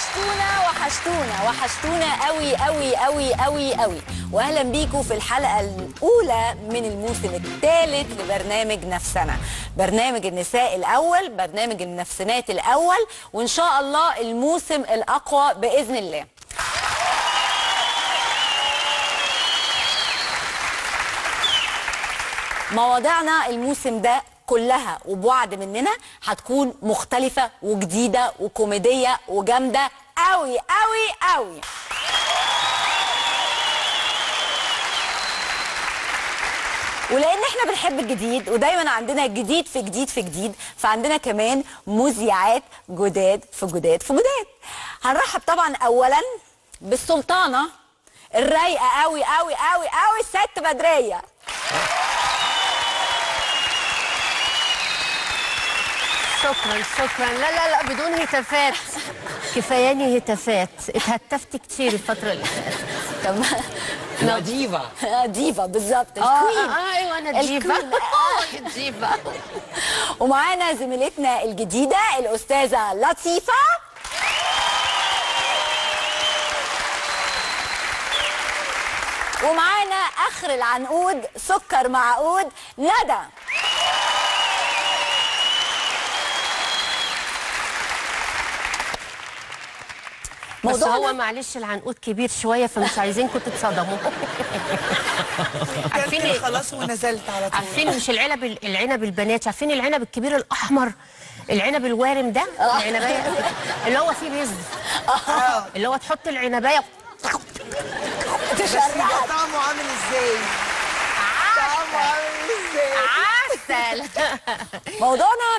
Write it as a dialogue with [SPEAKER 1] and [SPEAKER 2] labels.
[SPEAKER 1] وحشتونا وحشتونا وحشتونا قوي قوي قوي قوي قوي واهلا بيكم في الحلقه الاولى من الموسم الثالث لبرنامج نفسنا برنامج النساء الاول برنامج النفسنات الاول وان شاء الله الموسم الاقوى باذن الله مواضيعنا الموسم ده كلها وبوعد مننا هتكون مختلفة وجديدة وكوميدية وجامدة قوي قوي قوي ولان احنا بنحب الجديد ودايما عندنا جديد في جديد في جديد فعندنا كمان مذيعات جداد في جداد في جداد هنرحب طبعا اولا بالسلطانه الرايقه قوي قوي قوي قوي الست بدريه
[SPEAKER 2] شكرا شكرا لا لا لا بدون هتافات كفاياني هتافات اتهتفت كتير الفترة اللي فاتت
[SPEAKER 1] طب
[SPEAKER 3] لا ديفا
[SPEAKER 1] ديفا بالظبط
[SPEAKER 2] اه
[SPEAKER 1] الكوين
[SPEAKER 2] آه، ايوه انا ديفا
[SPEAKER 1] الكوين.
[SPEAKER 2] آه، ديفا
[SPEAKER 1] ومعانا زميلتنا الجديدة الأستاذة لطيفة ومعانا آخر العنقود سكر معقود ندى
[SPEAKER 2] بس
[SPEAKER 1] موضوعنا-
[SPEAKER 2] هو معلش العنقود كبير شوية فمش عايزينكم تتصدموا عارفين
[SPEAKER 4] كلت
[SPEAKER 2] إيه؟
[SPEAKER 4] خلاص ونزلت على طول
[SPEAKER 2] عارفين مش العنب العنب البنات عارفين العنب الكبير الأحمر العنب الوارم ده العنباية اللي هو فيه بيز
[SPEAKER 4] اه
[SPEAKER 2] اللي هو تحط العنباية
[SPEAKER 4] بس يبقى طعمه عامل ازاي؟ طعمه عامل ازاي؟
[SPEAKER 2] عسل
[SPEAKER 1] موضوعنا